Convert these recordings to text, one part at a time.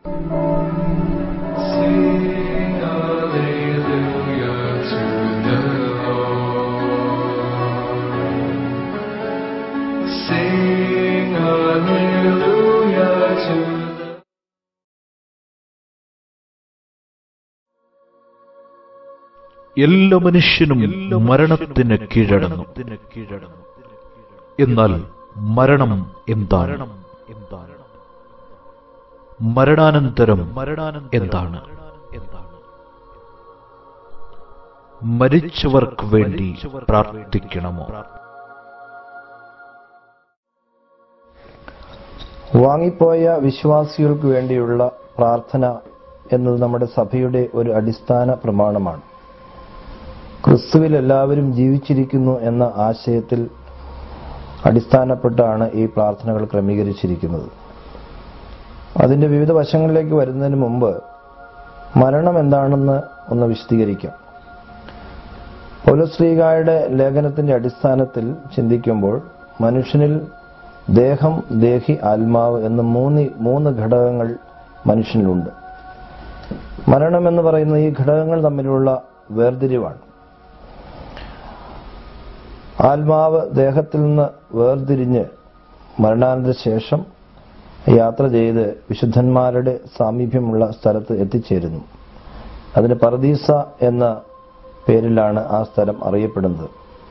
Sing hallelujah to the Lord. Sing hallelujah to the എല്ലാ മനുഷ്യനും മരണത്തിന് കീഴടങ്ങും എന്നാൽ മരണം എന്താണ് മരണാനന്തരം എന്താണ് മരിച്ചവർക്ക് വേണ്ടി പ്രാർത്ഥിക്കണമോ വാങ്ങിപ്പോയ വിശ്വാസികൾക്ക് വേണ്ടിയുള്ള പ്രാർത്ഥന എന്നത് നമ്മുടെ സഭയുടെ ഒരു അടിസ്ഥാന പ്രമാണമാണ് ക്രിസ്തുവിൽ എല്ലാവരും ജീവിച്ചിരിക്കുന്നു എന്ന ആശയത്തിൽ അടിസ്ഥാനപ്പെട്ടാണ് ഈ പ്രാർത്ഥനകൾ ക്രമീകരിച്ചിരിക്കുന്നത് അതിന്റെ വിവിധ വശങ്ങളിലേക്ക് വരുന്നതിന് മുമ്പ് മരണം എന്താണെന്ന് ഒന്ന് വിശദീകരിക്കാം പൗലശ്രീകായുടെ ലേഖനത്തിന്റെ അടിസ്ഥാനത്തിൽ ചിന്തിക്കുമ്പോൾ മനുഷ്യനിൽ ദേഹം ദേഹി ആത്മാവ് എന്ന മൂന്ന് മൂന്ന് ഘടകങ്ങൾ മനുഷ്യനിലുണ്ട് മരണം എന്ന് പറയുന്ന ഈ ഘടകങ്ങൾ തമ്മിലുള്ള വേർതിരിവാണ് ആത്മാവ് ദേഹത്തിൽ നിന്ന് വേർതിരിഞ്ഞ് മരണാനന്തര ശേഷം യാത്ര ചെയ്ത് വിശുദ്ധന്മാരുടെ സാമീപ്യമുള്ള സ്ഥലത്ത് എത്തിച്ചേരുന്നു അതിന് പർദീസ എന്ന പേരിലാണ് ആ സ്ഥലം അറിയപ്പെടുന്നത്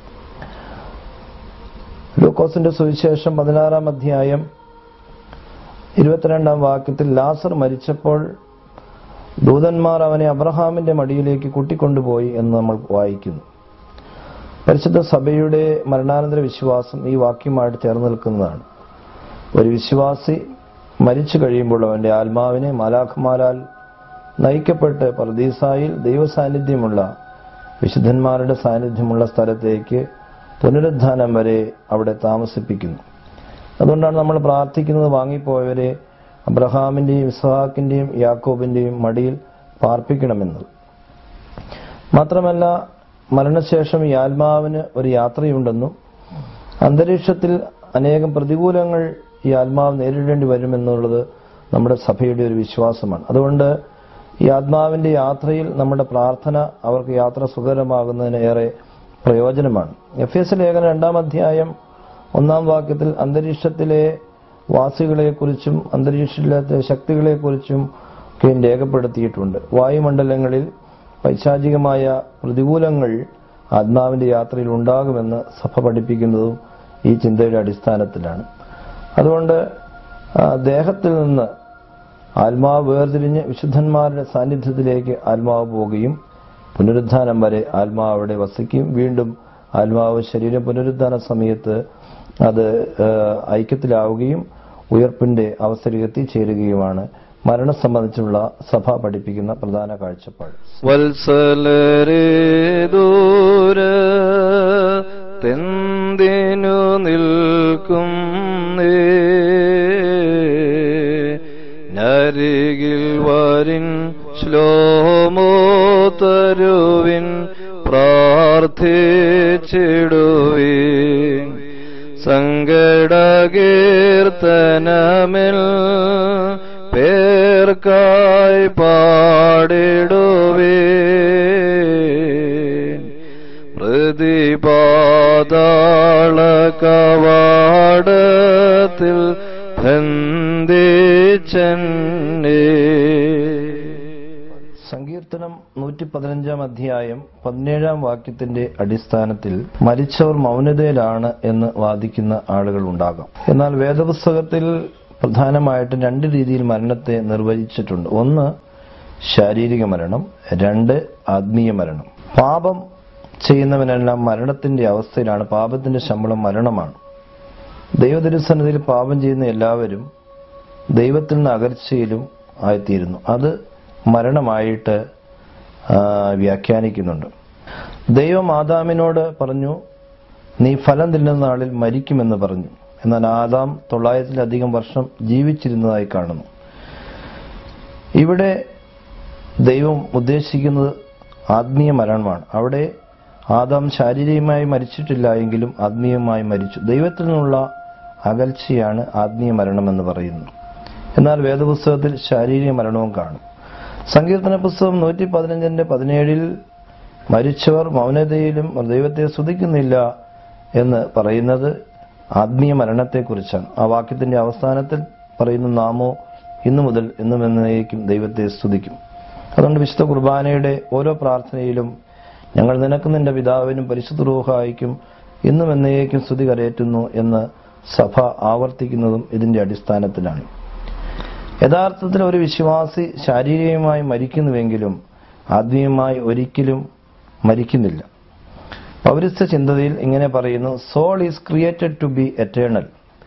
ലൂക്കോസിന്റെ സുവിശേഷം പതിനാറാം അധ്യായം ഇരുപത്തിരണ്ടാം വാക്യത്തിൽ ലാസർ മരിച്ചപ്പോൾ ദൂതന്മാർ അവനെ അബ്രഹാമിന്റെ മടിയിലേക്ക് കൂട്ടിക്കൊണ്ടുപോയി എന്ന് നമ്മൾ വായിക്കുന്നു പരിശുദ്ധ സഭയുടെ മരണാനന്തര വിശ്വാസം ഈ വാക്യമായിട്ട് ചേർന്ന് നിൽക്കുന്നതാണ് ഒരു വിശ്വാസി മരിച്ചു കഴിയുമ്പോൾ അവന്റെ ആത്മാവിനെ മാലാഖമാരാൽ നയിക്കപ്പെട്ട് പർദീസായിൽ ദൈവസാന്നിധ്യമുള്ള വിശുദ്ധന്മാരുടെ സാന്നിധ്യമുള്ള സ്ഥലത്തേക്ക് പുനരുദ്ധാനം വരെ അവിടെ താമസിപ്പിക്കുന്നു അതുകൊണ്ടാണ് നമ്മൾ പ്രാർത്ഥിക്കുന്നത് വാങ്ങിപ്പോയവരെ അബ്രഹാമിന്റെയും ഇസ്ഹാക്കിന്റെയും യാക്കോബിന്റെയും മടിയിൽ പാർപ്പിക്കണമെന്നത് മാത്രമല്ല മരണശേഷം ഈ ആത്മാവിന് ഒരു യാത്രയുണ്ടെന്നും അന്തരീക്ഷത്തിൽ അനേകം പ്രതികൂലങ്ങൾ ഈ ആത്മാവ് നേരിടേണ്ടി വരുമെന്നുള്ളത് നമ്മുടെ സഭയുടെ ഒരു വിശ്വാസമാണ് അതുകൊണ്ട് ഈ ആത്മാവിന്റെ യാത്രയിൽ നമ്മുടെ പ്രാർത്ഥന അവർക്ക് യാത്ര സുഖകരമാകുന്നതിന് ഏറെ പ്രയോജനമാണ് എഫ് എസ് ലേഖനം രണ്ടാം അധ്യായം ഒന്നാം വാക്യത്തിൽ അന്തരീക്ഷത്തിലെ വാസികളെക്കുറിച്ചും അന്തരീക്ഷത്തിലെ ശക്തികളെക്കുറിച്ചും ഒക്കെ രേഖപ്പെടുത്തിയിട്ടുണ്ട് വായുമണ്ഡലങ്ങളിൽ പൈശാചികമായ പ്രതികൂലങ്ങൾ ആത്മാവിന്റെ യാത്രയിൽ ഉണ്ടാകുമെന്ന് സഭ പഠിപ്പിക്കുന്നതും ഈ ചിന്തയുടെ അടിസ്ഥാനത്തിലാണ് അതുകൊണ്ട് ആ, ദേഹത്തിൽ നിന്ന് ആത്മാവ് വേർതിരിഞ്ഞ് വിശുദ്ധന്മാരുടെ സാന്നിധ്യത്തിലേക്ക് ആത്മാവ് പോവുകയും പുനരുദ്ധാനം വരെ ആത്മാവ് അവിടെ വസിക്കുകയും വീണ്ടും ആത്മാവ് ശരീരം പുനരുദ്ധാന സമയത്ത് അത് ആ, ഐക്യത്തിലാവുകയും ഉയർപ്പിന്റെ അവസ്ഥയിൽ എത്തിച്ചേരുകയുമാണ് മരണം സംബന്ധിച്ചുള്ള സഭ പഠിപ്പിക്കുന്ന പ്രധാന കാഴ്ചപ്പാട് വത്സലരേ ദൂര തെന്തിനു നിൽക്കും നേ നരികിൽ വരിൻ ശ്ലോമോ തരുവിൻ പ്രാർത്ഥിച്ചിടുവിൻ സങ്കടകീർത്തനമിൽ പേർക്കായി പാടിടുവിൻ പ്രതിപാതാള കവാടത്തിൽ ബന്ധിച്ചെന്നേ സങ്കീർത്തനം നൂറ്റി പതിനഞ്ചാം അധ്യായം പതിനേഴാം വാക്യത്തിന്റെ അടിസ്ഥാനത്തിൽ മരിച്ചവർ മൗനതയിലാണ് എന്ന് വാദിക്കുന്ന ആളുകൾ ഉണ്ടാകാം എന്നാൽ വേദപുസ്തകത്തിൽ പ്രധാനമായിട്ടും രണ്ട് രീതിയിൽ മരണത്തെ നിർവചിച്ചിട്ടുണ്ട് ഒന്ന് ശാരീരിക മരണം രണ്ട് ആത്മീയ മരണം പാപം ചെയ്യുന്നവനെല്ലാം മരണത്തിന്റെ അവസ്ഥയിലാണ് പാപത്തിന്റെ ശമ്പളം മരണമാണ് ദൈവതിരുസന്നിധിയിൽ പാപം ചെയ്യുന്ന എല്ലാവരും ദൈവത്തിൽ നിന്ന് അകർച്ചയിലും ആയിത്തീരുന്നു അത് മരണമായിട്ട് ആ, വ്യാഖ്യാനിക്കുന്നുണ്ട് ദൈവം ആദാമിനോട് പറഞ്ഞു നീ ഫലം തിന്നുന്ന നാളിൽ മരിക്കുമെന്ന് പറഞ്ഞു എന്നാൽ ആദാം തൊള്ളായിരത്തിലധികം വർഷം ജീവിച്ചിരുന്നതായി കാണുന്നു ഇവിടെ ദൈവം ഉദ്ദേശിക്കുന്നത് ആത്മീയ മരണമാണ് അവിടെ ആദാം ശാരീരികമായി മരിച്ചിട്ടില്ല എങ്കിലും ആത്മീയമായി മരിച്ചു ദൈവത്തിൽ നിന്നുള്ള അകൽച്ചയാണ് ആത്മീയ മരണം എന്ന് പറയുന്നത് എന്നാൽ വേദപുസ്തകത്തിൽ ശാരീരിക മരണവും കാണും സങ്കീർത്തന പുസ്തകം നൂറ്റി പതിനഞ്ചിന്റെ പതിനേഴിൽ മരിച്ചവർ മൗനതയിലും ദൈവത്തെ സ്തുതിക്കുന്നില്ല എന്ന് പറയുന്നത് ആത്മീയ മരണത്തെക്കുറിച്ചാണ് ആ വാക്യത്തിന്റെ അവസാനത്തിൽ പറയുന്ന നാമോ ഇന്നു മുതൽ എന്നും എന്നേക്കും ദൈവത്തെ സ്തുതിക്കും അതുകൊണ്ട് വിശുദ്ധ കുർബാനയുടെ ഓരോ പ്രാർത്ഥനയിലും ഞങ്ങൾ നിനക്ക് നിന്റെ പിതാവിനും പരിശുദ്ധ റൂഹായിക്കും ഇന്നും എന്നേക്കും സ്തുതി കരയേറ്റുന്നു എന്ന് സഭ ആവർത്തിക്കുന്നതും ഇതിന്റെ അടിസ്ഥാനത്തിലാണ് യഥാർത്ഥത്തിൽ ഒരു വിശ്വാസി ശാരീരികമായി മരിക്കുന്നുവെങ്കിലും ആത്മീയമായി ഒരിക്കലും മരിക്കുന്നില്ല പൗരസ്ത്യ ചിന്തയിൽ ഇങ്ങനെ പറയുന്നു soul is created to be eternal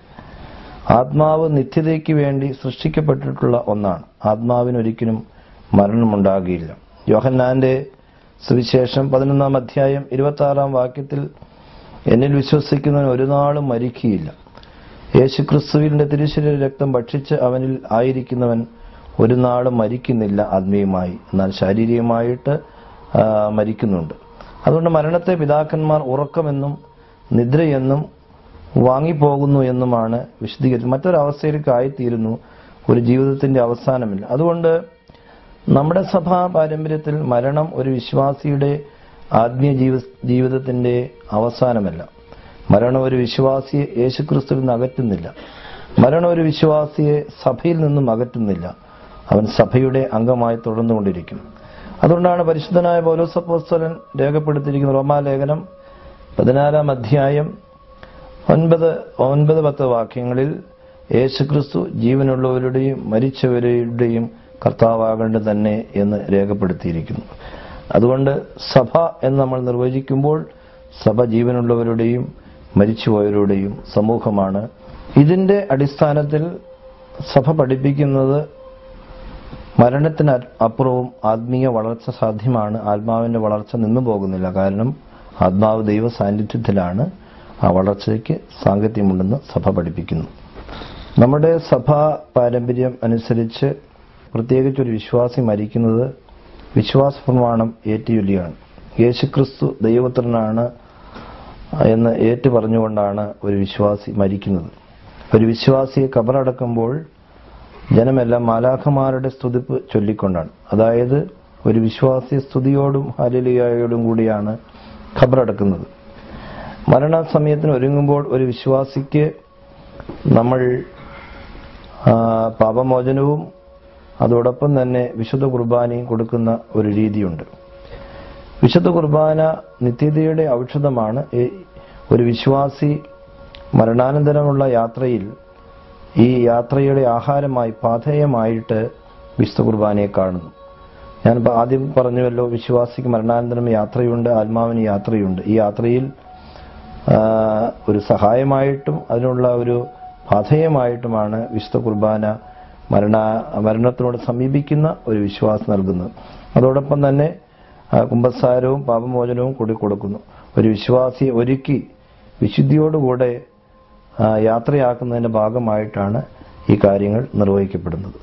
ആത്മാവ് നിത്യതയ്ക്ക് വേണ്ടി സൃഷ്ടിക്കപ്പെട്ടിട്ടുള്ള ഒന്നാണ് ആത്മാവിനൊരിക്കലും മരണമുണ്ടാകുകയില്ല യോഹന്നാന്റെ സുവിശേഷം പതിനൊന്നാം അധ്യായം ഇരുപത്തി ആറാം വാക്യത്തിൽ എന്നിൽ വിശ്വസിക്കുന്നവൻ ഒരു നാളും മരിക്കുകയില്ല യേശു ക്രിസ്തുവിന്റെ തിരുശരീര രക്തം ഭക്ഷിച്ച് അവനിൽ ആയിരിക്കുന്നവൻ ഒരു നാളും മരിക്കുന്നില്ല ആത്മീയമായി എന്നാൽ ശാരീരികമായിട്ട് ആ, മരിക്കുന്നുണ്ട് അതുകൊണ്ട് മരണത്തെ പിതാക്കന്മാർ ഉറക്കമെന്നും നിദ്രയെന്നും വാങ്ങിപ്പോകുന്നു എന്നുമാണ് വിശദീകരിച്ചത് മറ്റൊരവസ്ഥയിലേക്ക് ആയിത്തീരുന്നു ഒരു ജീവിതത്തിന്റെ അവസാനമില്ല അതുകൊണ്ട് നമ്മുടെ സഭാ പാരമ്പര്യത്തിൽ മരണം ഒരു വിശ്വാസിയുടെ ആത്മീയ ജീവ ജീവിതത്തിന്റെ അവസാനമല്ല മരണം ഒരു വിശ്വാസിയെ യേശുക്രിസ്തുവിൽ നിന്ന് അകറ്റുന്നില്ല മരണം ഒരു വിശ്വാസിയെ സഭയിൽ നിന്നും അകറ്റുന്നില്ല അവൻ സഭയുടെ അംഗമായി തുടർന്നുകൊണ്ടിരിക്കും അതുകൊണ്ടാണ് പരിശുദ്ധനായ പൗലോസപ്പോസ്തലൻ രേഖപ്പെടുത്തിയിരിക്കുന്ന റോമാലേഖനം പതിനാലാം അധ്യായം ഒൻപത് ഒൻപത് പത്ത് വാക്യങ്ങളിൽ യേശുക്രിസ്തു ജീവനുള്ളവരുടെയും മരിച്ചവരുടെയും കർത്താവാകേണ്ടത് തന്നെ എന്ന് രേഖപ്പെടുത്തിയിരിക്കുന്നു അതുകൊണ്ട് സഭ എന്ന് നമ്മൾ നിർവചിക്കുമ്പോൾ സഭ ജീവനുള്ളവരുടെയും മരിച്ചുപോയവരുടെയും സമൂഹമാണ് ഇതിന്റെ അടിസ്ഥാനത്തിൽ സഭ പഠിപ്പിക്കുന്നത് മരണത്തിന് അപ്പുറവും ആത്മീയ വളർച്ച സാധ്യമാണ് ആത്മാവിന്റെ വളർച്ച നിന്നു പോകുന്നില്ല കാരണം ആത്മാവ് ദൈവ സാന്നിധ്യത്തിലാണ് ആ വളർച്ചയ്ക്ക് സാങ്കത്യമുണ്ടെന്ന് സഭ പഠിപ്പിക്കുന്നു നമ്മുടെ സഭാ പാരമ്പര്യം അനുസരിച്ച് പ്രത്യേകിച്ച് ഒരു വിശ്വാസി മരിക്കുന്നത് വിശ്വാസ പ്രമാണം ഏറ്റുചൊല്ലിയാണ് യേശുക്രിസ്തു ദൈവപുത്രനാണ് എന്ന് ഏറ്റു പറഞ്ഞുകൊണ്ടാണ് ഒരു വിശ്വാസി മരിക്കുന്നത് ഒരു വിശ്വാസിയെ കബറടക്കുമ്പോൾ ജനമെല്ലാം മാലാഖമാരുടെ സ്തുതിപ്പ് ചൊല്ലിക്കൊണ്ടാണ് അതായത് ഒരു വിശ്വാസി സ്തുതിയോടും ഹലിലിയായോടും കൂടിയാണ് ഖബറടക്കുന്നത് മരണസമയത്തിന് ഒരുങ്ങുമ്പോൾ ഒരു വിശ്വാസിക്ക് നമ്മൾ ആ, പാപമോചനവും അതോടൊപ്പം തന്നെ വിശുദ്ധ കുർബാനയും കൊടുക്കുന്ന ഒരു രീതിയുണ്ട് വിശുദ്ധ കുർബാന നിത്യതയുടെ ഔഷധമാണ് ഈ ഒരു വിശ്വാസി മരണാനന്തരമുള്ള യാത്രയിൽ ഈ യാത്രയുടെ ആഹാരമായി പാഥേയമായിട്ട് വിശുദ്ധ കുർബാനയെ കാണുന്നു ഞാൻ ഇപ്പൊ ആദ്യം പറഞ്ഞുവല്ലോ വിശ്വാസിക്ക് മരണാനന്തരം യാത്രയുണ്ട് ആത്മാവിന് യാത്രയുണ്ട് ഈ യാത്രയിൽ ആ, ഒരു സഹായമായിട്ടും അതിനുള്ള ഒരു പാഥേയമായിട്ടുമാണ് വിശുദ്ധ കുർബാന മരണ മരണത്തിനോട് സമീപിക്കുന്ന ഒരു വിശ്വാസം നൽകുന്നത് അതോടൊപ്പം തന്നെ ആ, കുമ്പസാരവും പാപമോചനവും കൂടി കൊടുക്കുന്നു ഒരു വിശ്വാസിയെ ഒരുക്കി വിശുദ്ധിയോടുകൂടെ ആ, യാത്രയാക്കുന്നതിന്റെ ഭാഗമായിട്ടാണ് ഈ കാര്യങ്ങൾ നിർവഹിക്കപ്പെടുന്നത്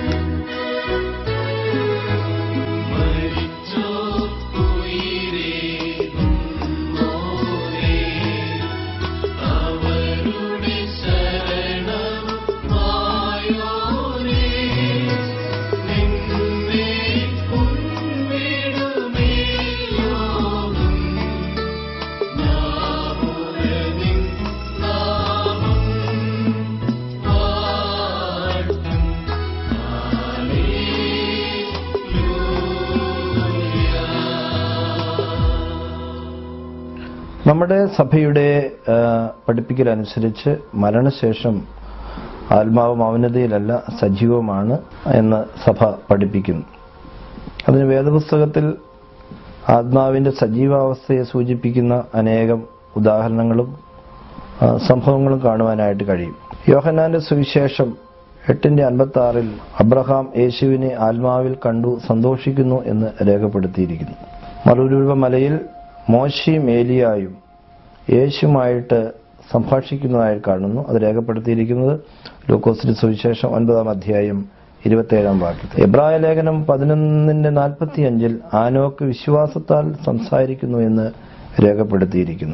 നമ്മുടെ സഭയുടെ ആ, പഠിപ്പിക്കലനുസരിച്ച് മരണശേഷം ആത്മാവ് മൗനതയിലല്ല സജീവമാണ് എന്ന് സഭ പഠിപ്പിക്കുന്നു അതിന് വേദപുസ്തകത്തിൽ ആത്മാവിന്റെ സജീവാവസ്ഥയെ സൂചിപ്പിക്കുന്ന അനേകം ഉദാഹരണങ്ങളും ആ, സംഭവങ്ങളും കാണുവാനായിട്ട് കഴിയും യോഹന്നാന്റെ സുവിശേഷം എട്ടിന്റെ അൻപത്തി ആറിൽ അബ്രഹാം യേശുവിനെ ആത്മാവിൽ കണ്ടു സന്തോഷിക്കുന്നു എന്ന് രേഖപ്പെടുത്തിയിരിക്കുന്നു മറുരൂപ മലയിൽ മോശയും ഏലിയായും യേശുമായിട്ട് സംഭാഷിക്കുന്നതായി കാണുന്നു അത് രേഖപ്പെടുത്തിയിരിക്കുന്നത് ലൂക്കോസിന്റെ സുവിശേഷം ഒൻപതാം അധ്യായം ഇരുപത്തിയേഴാം വാക്യത്തിൽ എബ്രായ ലേഖനം പതിനൊന്നിന്റെ നാൽപ്പത്തി അഞ്ചിൽ ആനോക്ക് വിശ്വാസത്താൽ സംസാരിക്കുന്നു എന്ന് രേഖപ്പെടുത്തിയിരിക്കുന്നു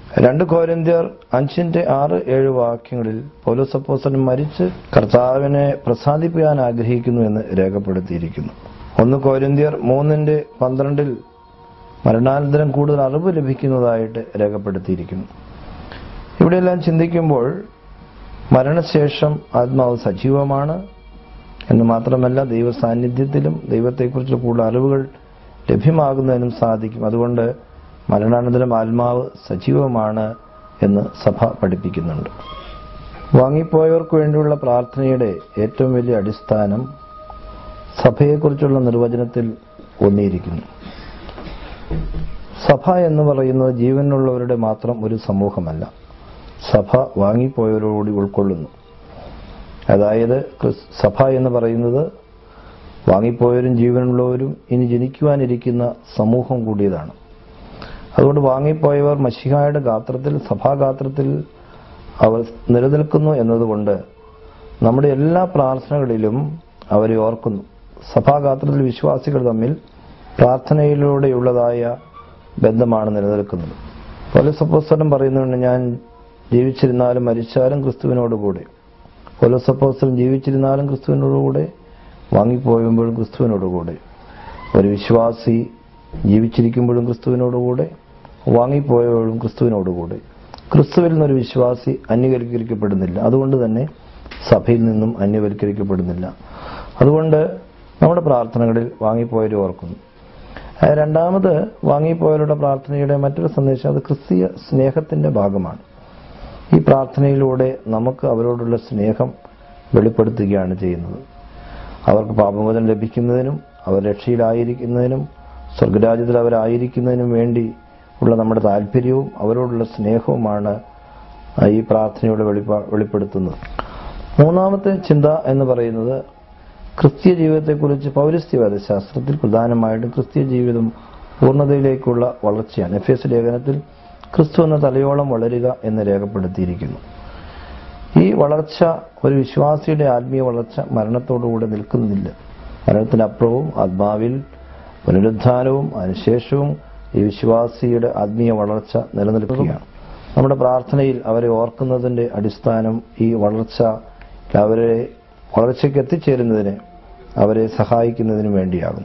രണ്ട് കോരിന്ത്യർ അഞ്ചിന്റെ ആറ് ഏഴ് വാക്യങ്ങളിൽ പൗലോസ് അപ്പോസ്തലൻ മരിച്ച് കർത്താവിനെ പ്രസാദിപ്പിക്കാൻ ആഗ്രഹിക്കുന്നു എന്ന് രേഖപ്പെടുത്തിയിരിക്കുന്നു ഒന്ന് കോരിന്ത്യർ മൂന്നിന്റെ പന്ത്രണ്ടിൽ മരണാനന്തരം കൂടുതൽ അറിവ് ലഭിക്കുന്നതായിട്ട് രേഖപ്പെടുത്തിയിരിക്കുന്നു ഇവിടെയെല്ലാം ചിന്തിക്കുമ്പോൾ മരണശേഷം ആത്മാവ് സജീവമാണ് എന്ന് മാത്രമല്ല ദൈവ സാന്നിധ്യത്തിലും ദൈവത്തെക്കുറിച്ച് കൂടുതൽ അറിവുകൾ ലഭ്യമാകുന്നതിനും സാധിക്കും അതുകൊണ്ട് മരണാനന്തരം ആത്മാവ് സജീവമാണ് എന്ന് സഭ പഠിപ്പിക്കുന്നുണ്ട് വാങ്ങിപ്പോയവർക്ക് വേണ്ടിയുള്ള പ്രാർത്ഥനയുടെ ഏറ്റവും വലിയ അടിസ്ഥാനം സഭയെക്കുറിച്ചുള്ള നിർവചനത്തിൽ ഒന്നിയിരിക്കുന്നു സഭ എന്ന് പറയുന്നത് ജീവനുള്ളവരുടെ മാത്രം ഒരു സമൂഹമല്ല സഭ വാങ്ങിപ്പോയവരോടുകൂടി ഉൾക്കൊള്ളുന്നു അതായത് ക്രിസ്- സഭ എന്ന് പറയുന്നത് വാങ്ങിപ്പോയവരും ജീവനുള്ളവരും ഇനി ജനിക്കുവാനിരിക്കുന്ന സമൂഹം കൂടിയതാണ് അതുകൊണ്ട് വാങ്ങിപ്പോയവർ മഷിഹായുടെ ഗാത്രത്തിൽ സഭാഗാത്രത്തിൽ അവർ നിലനിൽക്കുന്നു എന്നതുകൊണ്ട് നമ്മുടെ എല്ലാ പ്രാർത്ഥനകളിലും അവരെ ഓർക്കുന്നു സഭാഗാത്രത്തിൽ വിശ്വാസികൾ തമ്മിൽ പ്രാർത്ഥനയിലൂടെയുള്ളതായ ബന്ധമാണ് നിലനിൽക്കുന്നത് പോലീസപ്പോസ്തലം പറയുന്നുണ്ട് ഞാൻ ജീവിച്ചിരുന്നാലും മരിച്ചാലും ക്രിസ്തുവിനോടുകൂടെ പോലീസപ്പോസ്തലം ജീവിച്ചിരുന്നാലും ക്രിസ്തുവിനോടുകൂടെ വാങ്ങിപ്പോയുമ്പോഴും ക്രിസ്തുവിനോടുകൂടെ ഒരു വിശ്വാസി ജീവിച്ചിരിക്കുമ്പോഴും ക്രിസ്തുവിനോടുകൂടെ വാങ്ങിപ്പോയപ്പോഴും ക്രിസ്തുവിനോടുകൂടെ ക്രിസ്തുവിൽ നിന്നൊരു വിശ്വാസി അന്യവൽക്കരിക്കപ്പെടുന്നില്ല അതുകൊണ്ട് തന്നെ സഭയിൽ നിന്നും അന്യവൽക്കരിക്കപ്പെടുന്നില്ല അതുകൊണ്ട് നമ്മുടെ പ്രാർത്ഥനകളിൽ വാങ്ങിപ്പോയവരെ ഓർക്കുന്നു ആ, രണ്ടാമത് വാങ്ങിപ്പോയവരുടെ പ്രാർത്ഥനയുടെ മറ്റൊരു സന്ദേശം അത് ക്രിസ്തീയ സ്നേഹത്തിന്റെ ഭാഗമാണ് ഈ പ്രാർത്ഥനയിലൂടെ നമുക്ക് അവരോടുള്ള സ്നേഹം വെളിപ്പെടുത്തുകയാണ് ചെയ്യുന്നത് അവർക്ക് പാപമോചനം ലഭിക്കുന്നതിനും അവർ രക്ഷയിലായിരിക്കുന്നതിനും സ്വർഗരാജ്യത്തിൽ അവരായിരിക്കുന്നതിനും വേണ്ടി ഉള്ള നമ്മുടെ താല്പര്യവും അവരോടുള്ള സ്നേഹവുമാണ് ആ, ഈ പ്രാർത്ഥനയോടെ വെളിപ്പ വെളിപ്പെടുത്തുന്നത് മൂന്നാമത്തെ ചിന്ത എന്ന് പറയുന്നത് ക്രിസ്തീയ ജീവിതത്തെക്കുറിച്ച് പൗരസ്ത്യവാദ ശാസ്ത്രത്തിൽ പ്രധാനമായിട്ടും ക്രിസ്തീയ ജീവിതം പൂർണ്ണതയിലേക്കുള്ള വളർച്ചയാണ് എഫ് എസ് ലേഖനത്തിൽ ക്രിസ്തു എന്ന തലയോളം വളരുക എന്ന് രേഖപ്പെടുത്തിയിരിക്കുന്നു ഈ വളർച്ച ഒരു വിശ്വാസിയുടെ ആത്മീയ വളർച്ച മരണത്തോടുകൂടെ നിൽക്കുന്നില്ല മരണത്തിനപ്പുറവും ആത്മാവിൽ പുനരുദ്ധാനവും അതിനുശേഷവും ഈ വിശ്വാസിയുടെ ആത്മീയ വളർച്ച നിലനിൽക്കുകയാണ് നമ്മുടെ പ്രാർത്ഥനയിൽ അവരെ ഓർക്കുന്നതിന്റെ അടിസ്ഥാനം ഈ വളർച്ച അവരെ വളർച്ചയ്ക്ക് എത്തിച്ചേരുന്നതിന് അവരെ സഹായിക്കുന്നതിന് വേണ്ടിയാകും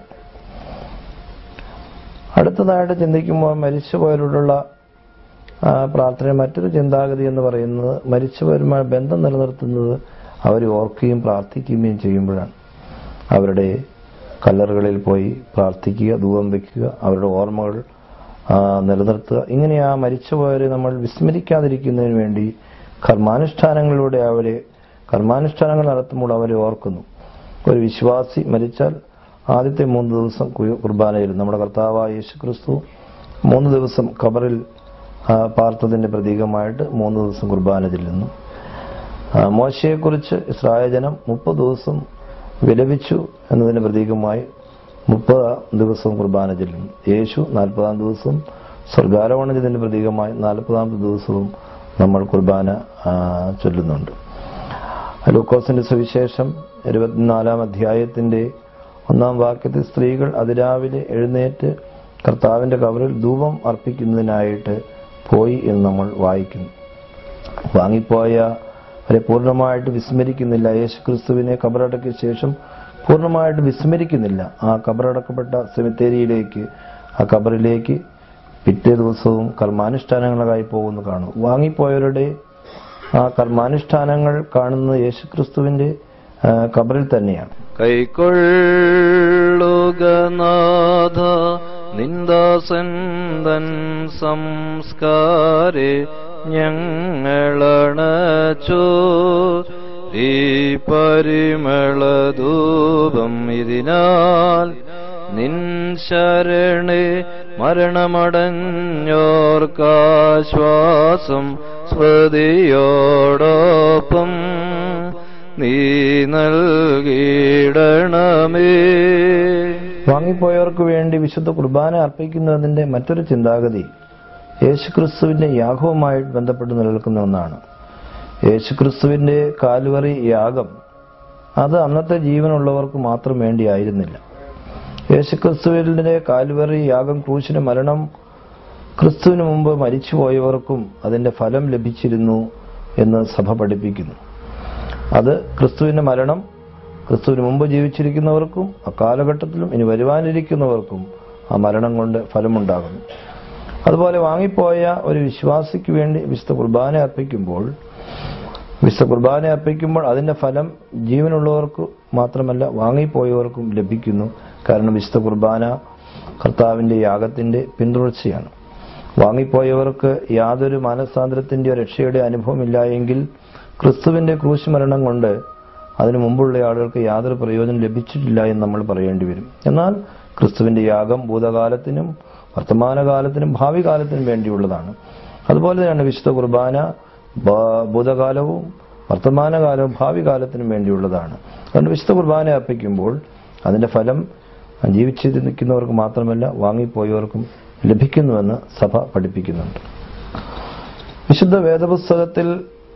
അടുത്തതായിട്ട് ചിന്തിക്കുമ്പോൾ മരിച്ചുപോയവരോടുള്ള ആ, പ്രാർത്ഥന മറ്റൊരു ചിന്താഗതി എന്ന് പറയുന്നത് മരിച്ചവരുമായി ബന്ധം നിലനിർത്തുന്നത് അവരെ ഓർക്കുകയും പ്രാർത്ഥിക്കുകയും ചെയ്യുമ്പോഴാണ് അവരുടെ കല്ലറുകളിൽ പോയി പ്രാർത്ഥിക്കുക ധൂപം വയ്ക്കുക അവരുടെ ഓർമ്മകൾ ആ, നിലനിർത്തുക ഇങ്ങനെ ആ മരിച്ചുപോയവരെ നമ്മൾ വിസ്മരിക്കാതിരിക്കുന്നതിന് വേണ്ടി കർമാനുഷ്ഠാനങ്ങളിലൂടെ അവരെ കർമാനുഷ്ഠാനങ്ങൾ നടത്തുമ്പോൾ അവരെ ഓർക്കുന്നു ഒരു വിശ്വാസി മരിച്ചാൽ ആദ്യത്തെ മൂന്ന് ദിവസം കു- കുർബാനയിൽ നമ്മുടെ കർത്താവായ യേശു ക്രിസ്തു മൂന്ന് ദിവസം ഖബറിൽ ആ, പാർത്തതിന്റെ പ്രതീകമായിട്ട് മൂന്ന് ദിവസം കുർബാന ചെല്ലുന്നു ആ, മോശയെക്കുറിച്ച് ഇസ്രായേൽ ജനം മുപ്പത് ദിവസം വിലപിച്ചു എന്നതിന് പ്രതീകമായി മുപ്പത് ദിവസം കുർബാന ചെല്ലുന്നു യേശു നാൽപ്പതാം ദിവസം സ്വർഗാരോഹണത്തിന്റെ പ്രതീകമായി നാൽപ്പതാമത്തെ ദിവസവും നമ്മൾ കുർബാന ആ, ചൊല്ലുന്നുണ്ട് ലൂക്കോസിന്റെ സുവിശേഷം ഇരുപത്തിനാലാം അധ്യായത്തിന്റെ ഒന്നാം വാക്യത്തിൽ സ്ത്രീകൾ അതിരാവിലെ എഴുന്നേറ്റ് കർത്താവിന്റെ കവറിൽ ധൂപം അർപ്പിക്കുന്നതിനായിട്ട് പോയി എന്ന് നമ്മൾ വായിക്കുന്നു വാങ്ങിപ്പോയ അവരെ പൂർണ്ണമായിട്ട് വിസ്മരിക്കുന്നില്ല യേശു ക്രിസ്തുവിനെ കബറടക്കിയ ശേഷം പൂർണ്ണമായിട്ട് വിസ്മരിക്കുന്നില്ല ആ കബറടക്കപ്പെട്ട സെമിത്തേരിയിലേക്ക് ആ കബറിലേക്ക് പിറ്റേ ദിവസവും കർമാനുഷ്ഠാനങ്ങളായി പോകുന്നു കാണും വാങ്ങിപ്പോയവരുടെ ആ കർമാനുഷ്ഠാനങ്ങൾ കാണുന്നത് യേശു ക്രിസ്തുവിന്റെ ആ, കബറിൽ തന്നെയാണ് കൈക്കൊള്ളുക നാഥ നിന്ദാസൻ തൻ സംസ്കാരെ ഞങ്ങളണച്ചോ ഈ പരിമളധൂപം ഇതിനാൽ നിൻ ശരണേ മരണമടഞ്ഞോർക്കാശ്വാസം സ്മൃതിയോടൊപ്പം നീ നൽകിയിടണമേ വാങ്ങിപ്പോയവർക്ക് വേണ്ടി വിശുദ്ധ കുർബാന അർപ്പിക്കുന്നതിന്റെ മറ്റൊരു ചിന്താഗതി യേശുക്രിസ്തുവിന്റെ യാഗവുമായി ബന്ധപ്പെട്ട് നിലനിൽക്കുന്ന ഒന്നാണ് യേശുക്രിസ്തുവിന്റെ കാൽവറി യാഗം അത് അന്നത്തെ ജീവനുള്ളവർക്ക് മാത്രം വേണ്ടിയായിരുന്നില്ല യേശുക്രിസ്തുവിന്റെ കാൽവറി യാഗം ക്രൂശിന് മരണം ക്രിസ്തുവിന് മുമ്പ് മരിച്ചുപോയവർക്കും അതിന്റെ ഫലം ലഭിച്ചിരുന്നു എന്ന് സഭ പഠിപ്പിക്കുന്നു അത് ക്രിസ്തുവിന്റെ മരണം ക്രിസ്തുവിന് മുമ്പ് ജീവിച്ചിരിക്കുന്നവർക്കും അക്കാലഘട്ടത്തിലും ഇനി വരുവാനിരിക്കുന്നവർക്കും ആ മരണം കൊണ്ട് ഫലമുണ്ടാകുന്നു അതുപോലെ വാങ്ങിപ്പോയ ഒരു വിശ്വാസിക്ക് വേണ്ടി വിശുദ്ധ കുർബാന അർപ്പിക്കുമ്പോൾ വിശുദ്ധ കുർബാന അർപ്പിക്കുമ്പോൾ അതിന്റെ ഫലം ജീവനുള്ളവർക്ക് മാത്രമല്ല വാങ്ങിപ്പോയവർക്കും ലഭിക്കുന്നു കാരണം വിശുദ്ധ കുർബാന കർത്താവിന്റെ യാഗത്തിന്റെ പിന്തുടർച്ചയാണ് വാങ്ങിപ്പോയവർക്ക് യാതൊരു മാനസാന്തരത്തിന്റെയോ രക്ഷയുടെ അനുഭവമില്ല എങ്കിൽ ക്രിസ്തുവിന്റെ ക്രൂശ് മരണം കൊണ്ട് അതിനു മുമ്പുള്ള ആളുകൾക്ക് യാതൊരു പ്രയോജനം ലഭിച്ചിട്ടില്ല എന്ന് നമ്മൾ പറയേണ്ടി വരും എന്നാൽ ക്രിസ്തുവിന്റെ യാഗം ഭൂതകാലത്തിനും വർത്തമാനകാലത്തിനും ഭാവി കാലത്തിനും വേണ്ടിയുള്ളതാണ് അതുപോലെ തന്നെയാണ് വിശുദ്ധ കുർബാന ഭ- ഭൂതകാലവും വർത്തമാനകാലവും ഭാവി കാലത്തിനും വേണ്ടിയുള്ളതാണ് അതുകൊണ്ട് വിശുദ്ധ കുർബാന അർപ്പിക്കുമ്പോൾ അതിന്റെ ഫലം ജീവിച്ചു നിൽക്കുന്നവർക്ക് മാത്രമല്ല വാങ്ങിപ്പോയവർക്കും ലഭിക്കുന്നുവെന്ന് സഭ പഠിപ്പിക്കുന്നുണ്ട് വിശുദ്ധ വേദപുസ്തകത്തിൽ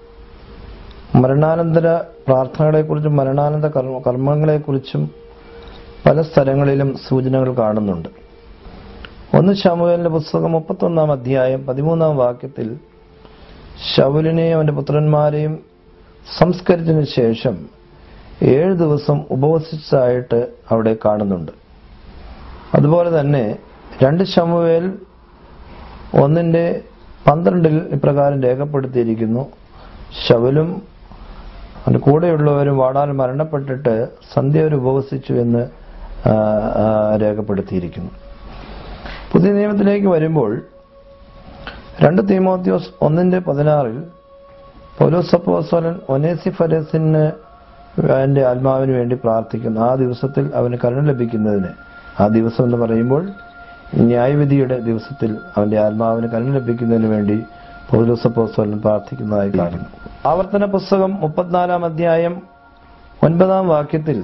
മരണാനന്തര പ്രാർത്ഥനകളെക്കുറിച്ചും മരണാനന്തര കർമ്മ- കർമ്മങ്ങളെക്കുറിച്ചും പല സ്ഥലങ്ങളിലും സൂചനകൾ കാണുന്നുണ്ട് ഒന്ന് ശമുവേലിന്റെ പുസ്തകം മുപ്പത്തൊന്നാം അധ്യായം പതിമൂന്നാം വാക്യത്തിൽ ശൗലിനെയും അവന്റെ പുത്രന്മാരെയും സംസ്കരിച്ചതിനു ശേഷം ഏഴ് ദിവസം ഉപവസിച്ചതായിട്ട് അവിടെ കാണുന്നുണ്ട് അതുപോലെ തന്നെ രണ്ട് ശമുവേൽ ഒന്നിന്റെ പന്ത്രണ്ടിൽ ഇപ്രകാരം രേഖപ്പെടുത്തിയിരിക്കുന്നു ശവലും അവന്റെ കൂടെയുള്ളവരും വാടാൽ മരണപ്പെട്ടിട്ട് സന്ധ്യ വരെ ഉപവസിച്ചു എന്ന് ആ, ആ, രേഖപ്പെടുത്തിയിരിക്കുന്നു പുതിയ നിയമത്തിലേക്ക് വരുമ്പോൾ രണ്ട് തീമോത്യോസ് ഒന്നിന്റെ പതിനാറിൽ പൗലോസപ്പോസോലൻ ഒനേസിഫരസിന് അവന്റെ ആത്മാവിന് വേണ്ടി പ്രാർത്ഥിക്കുന്നു ആ ദിവസത്തിൽ അവന് കരുണ ലഭിക്കുന്നതിന് ആ ദിവസം എന്ന് പറയുമ്പോൾ ന്യായവിധിയുടെ ദിവസത്തിൽ അവന്റെ ആത്മാവിന് കരുണ ലഭിക്കുന്നതിന് വേണ്ടി പൗലോസപ്പോസോലൻ പ്രാർത്ഥിക്കുന്നതായി കാണുന്നു ആവർത്തന പുസ്തകം മുപ്പത്തിനാലാം അധ്യായം ഒൻപതാം വാക്യത്തിൽ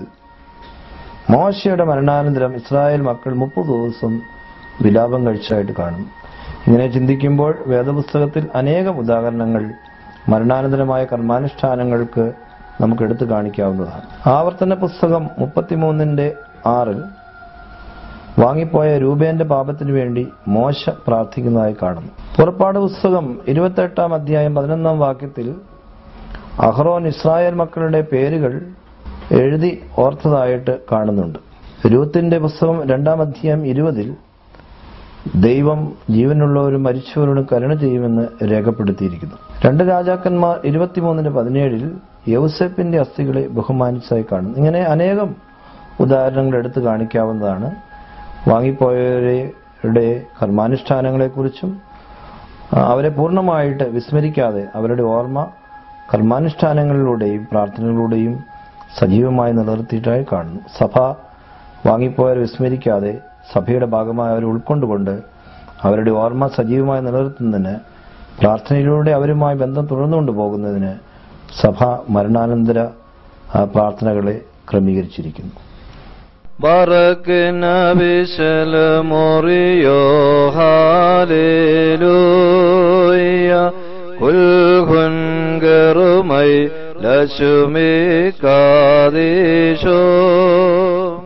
മോശയുടെ മരണാനന്തരം ഇസ്രായേൽ മക്കൾ മുപ്പത് ദിവസം വിലാപം കഴിച്ചതായിട്ട് കാണും ഇങ്ങനെ ചിന്തിക്കുമ്പോൾ വേദപുസ്തകത്തിൽ അനേകം ഉദാഹരണങ്ങൾ മരണാനന്തരമായ കർമാനുഷ്ഠാനങ്ങൾക്ക് നമുക്ക് എടുത്തു കാണിക്കാവുന്നതാണ് ആവർത്തന പുസ്തകം മുപ്പത്തിമൂന്നിന്റെ ആറിൽ വാങ്ങിപ്പോയ രൂപേന്റെ പാപത്തിനു വേണ്ടി മോശ പ്രാർത്ഥിക്കുന്നതായി കാണുന്നു പുറപ്പാട് പുസ്തകം ഇരുപത്തെട്ടാം അധ്യായം പതിനൊന്നാം വാക്യത്തിൽ അഹ്റോൻ ഇസ്രായേൽ മക്കളുടെ പേരുകൾ എഴുതി ഓർത്തതായിട്ട് കാണുന്നുണ്ട് രൂത്തിന്റെ പുസ്തകം രണ്ടാം അധ്യായം ഇരുപതിൽ ദൈവം ജീവനുള്ളവരും മരിച്ചവരോടും കരുണ ചെയ്യുമെന്ന് രേഖപ്പെടുത്തിയിരിക്കുന്നു രണ്ട് രാജാക്കന്മാർ ഇരുപത്തിമൂന്നിന് പതിനേഴിൽ യൗസേപ്പിന്റെ അസ്ഥികളെ ബഹുമാനിച്ചതായി കാണുന്നു ഇങ്ങനെ അനേകം ഉദാഹരണങ്ങൾ എടുത്തു കാണിക്കാവുന്നതാണ് വാങ്ങിപ്പോയവരുടെ കർമാനുഷ്ഠാനങ്ങളെക്കുറിച്ചും ആ, അവരെ പൂർണ്ണമായിട്ട് വിസ്മരിക്കാതെ അവരുടെ ഓർമ്മ കർമാനുഷ്ഠാനങ്ങളിലൂടെയും പ്രാർത്ഥനകളിലൂടെയും സജീവമായി നിലനിർത്തിയിട്ടായി കാണുന്നു സഭ വാങ്ങിപ്പോയവരെ വിസ്മരിക്കാതെ സഭയുടെ ഭാഗമായി അവരെ ഉൾക്കൊണ്ടുകൊണ്ട് അവരുടെ ഓർമ്മ സജീവമായി നിലനിർത്തുന്നതിന് പ്രാർത്ഥനയിലൂടെ അവരുമായി ബന്ധം തുടർന്നുകൊണ്ട് പോകുന്നതിന് സഭ മരണാനന്തര ആ, പ്രാർത്ഥനകളെ ക്രമീകരിച്ചിരിക്കുന്നു ബറക്കിന വിശല മോറിയോ ഹാലേലൂയ കുൽഹുൻകറുമൈ ലശുമി കാദേശോ